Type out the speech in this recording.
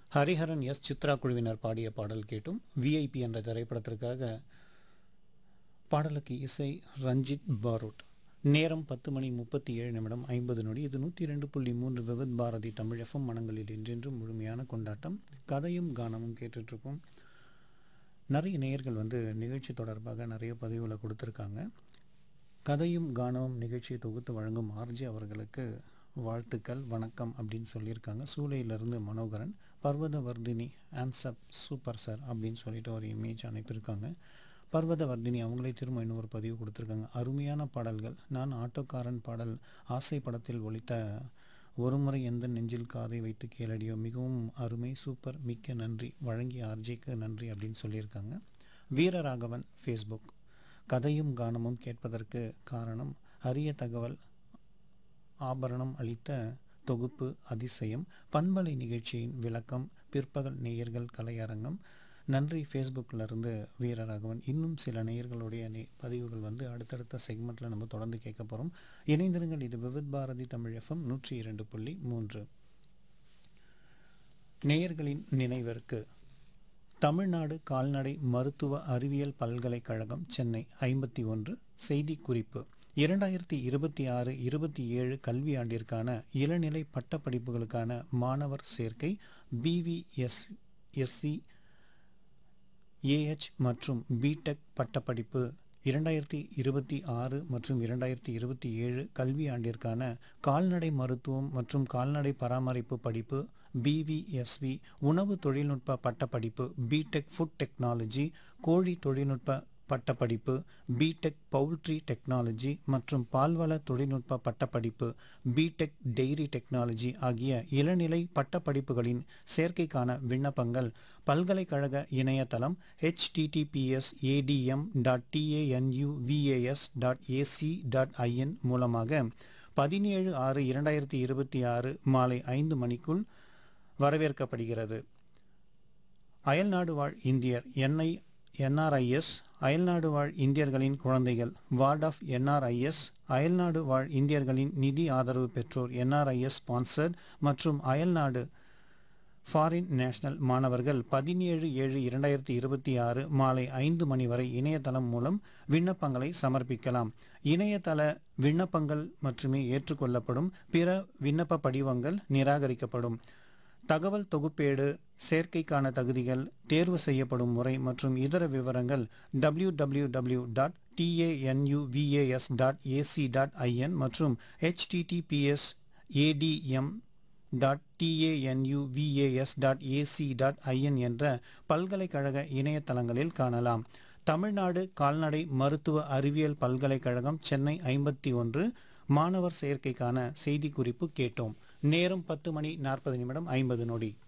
Hariharan S Chitra குழுவினர் பாடிய பாடல் கேட்டும் விஐபி என்ற திரைப்படத்திற்காக பாடலுக்கு இசை ரஞ்சித் பாரூட் நேரம் பத்து மணி முப்பத்தி ஏழு நிமிடம் ஐம்பது நொடி இது நூற்றி ரெண்டு புள்ளி மூன்று விவித் பாரதி தமிழ் எஃப்எம் மனங்களில் என்றென்றும் முழுமையான கொண்டாட்டம் கதையும் கானமும் கேட்டுட்ருக்கோம் நிறைய நேயர்கள் வந்து நிகழ்ச்சி தொடர்பாக நிறைய பதிவுகளை கொடுத்துருக்காங்க கதையும் கானமும் நிகழ்ச்சியை தொகுத்து வழங்கும் ஆர்ஜி அவர்களுக்கு வாழ்த்துக்கள் வணக்கம் அப்படின்னு சொல்லியிருக்காங்க சூளையிலிருந்து மனோகரன் பர்வதவர்தினி ஆன்சப் சூப்பர் சார் அப்படின்னு சொல்லிட்டு ஒரு இமேஜ் அனுப்பியிருக்காங்க பர்வதவர்தினி அவங்களே திரும்ப இன்னொரு பதிவு கொடுத்துருக்காங்க அருமையான பாடல்கள் நான் ஆட்டோக்காரன் பாடல் ஆசை படத்தில் ஒலித்த ஒருமுறை எந்த நெஞ்சில் காதை வைத்து கேளடியோ மிகவும் அருமை சூப்பர் மிக்க நன்றி வழங்கிய ஆர்ஜிக்கு நன்றி அப்படின்னு சொல்லியிருக்காங்க வீரராகவன் ஃபேஸ்புக் கதையும் கானமும் கேட்பதற்கு காரணம் அரிய தகவல் ஆபரணம் அளித்த தொகுப்பு அதிசயம் பண்பலை நிகழ்ச்சியின் விளக்கம் பிற்பகல் நேயர்கள் கலையரங்கம் நன்றி ஃபேஸ்புக்கில் இருந்து வீரராகவன் இன்னும் சில நேயர்களுடைய நே பதிவுகள் வந்து அடுத்தடுத்த செக்மெண்ட்டில் நம்ம தொடர்ந்து கேட்க போகிறோம் இணைந்திருங்கள் இது விவித் பாரதி தமிழ் எஃப்எம் நூற்றி இரண்டு புள்ளி மூன்று நேயர்களின் நினைவிற்கு தமிழ்நாடு கால்நடை மருத்துவ அறிவியல் பல்கலைக்கழகம் சென்னை ஐம்பத்தி ஒன்று செய்திக்குறிப்பு இரண்டாயிரத்தி இருபத்தி ஆறு இருபத்தி ஏழு கல்வியாண்டிற்கான இளநிலை பட்டப்படிப்புகளுக்கான மாணவர் சேர்க்கை பிவிஎஸ் எஸ்சி ஏஹெச் மற்றும் பிடெக் பட்டப்படிப்பு இரண்டாயிரத்தி இருபத்தி ஆறு மற்றும் இரண்டாயிரத்தி இருபத்தி ஏழு கல்வியாண்டிற்கான கால்நடை மருத்துவம் மற்றும் கால்நடை பராமரிப்பு படிப்பு பிவிஎஸ்வி உணவு தொழில்நுட்ப பட்டப்படிப்பு பிடெக் ஃபுட் டெக்னாலஜி கோழி தொழில்நுட்ப பட்டப்படிப்பு பிடெக் பவுல்ட்ரி டெக்னாலஜி மற்றும் பால்வள தொழில்நுட்ப பட்டப்படிப்பு பிடெக் டெய்ரி டெக்னாலஜி ஆகிய இளநிலை பட்டப்படிப்புகளின் சேர்க்கைக்கான விண்ணப்பங்கள் பல்கலைக்கழக இணையதளம் HTTPS ADM dot TANUVAS dot AC dot IN மூலமாக பதினேழு ஆறு இரண்டாயிரத்தி இருபத்தி ஆறு மாலை ஐந்து மணிக்குள் வரவேற்கப்படுகிறது அயல்நாடு வாழ் இந்தியர் என்ஐ என்ஆர்ஐஎஸ் அயல்நாடு வாழ் இந்தியர்களின் குழந்தைகள் வார்ட் ஆஃப் என்ஆர்ஐஎஸ் அயல்நாடு வாழ் இந்தியர்களின் நிதி ஆதரவு பெற்றோர் என்ஆர்ஐஎஸ் ஸ்பான்சர்ட் மற்றும் அயல்நாடு ஃபாரின் நேஷனல் மாணவர்கள் பதினேழு ஏழு இரண்டாயிரத்தி இருபத்தி ஆறு மாலை ஐந்து மணி வரை இணையதளம் மூலம் விண்ணப்பங்களை சமர்ப்பிக்கலாம் இணையதள விண்ணப்பங்கள் மட்டுமே ஏற்றுக்கொள்ளப்படும் பிற விண்ணப்ப படிவங்கள் நிராகரிக்கப்படும் தகவல் தொகுப்பேடு சேர்க்கைக்கான தகுதிகள் தேர்வு செய்யப்படும் முறை மற்றும் இதர விவரங்கள் W W W dot TANUVAS dot AC dot IN மற்றும் HTTPS ADM dot TANUVAS dot AC dot IN என்ற பல்கலைக்கழக இணையதளங்களில் காணலாம் தமிழ்நாடு கால்நடை மருத்துவ அறிவியல் பல்கலைக்கழகம் சென்னை ஐம்பத்தி ஒன்று மாணவர் சேர்க்கைக்கான செய்திக்குறிப்பு கேட்டோம் நேரம் பத்து மணி நாற்பது நிமிடம் ஐம்பது நொடி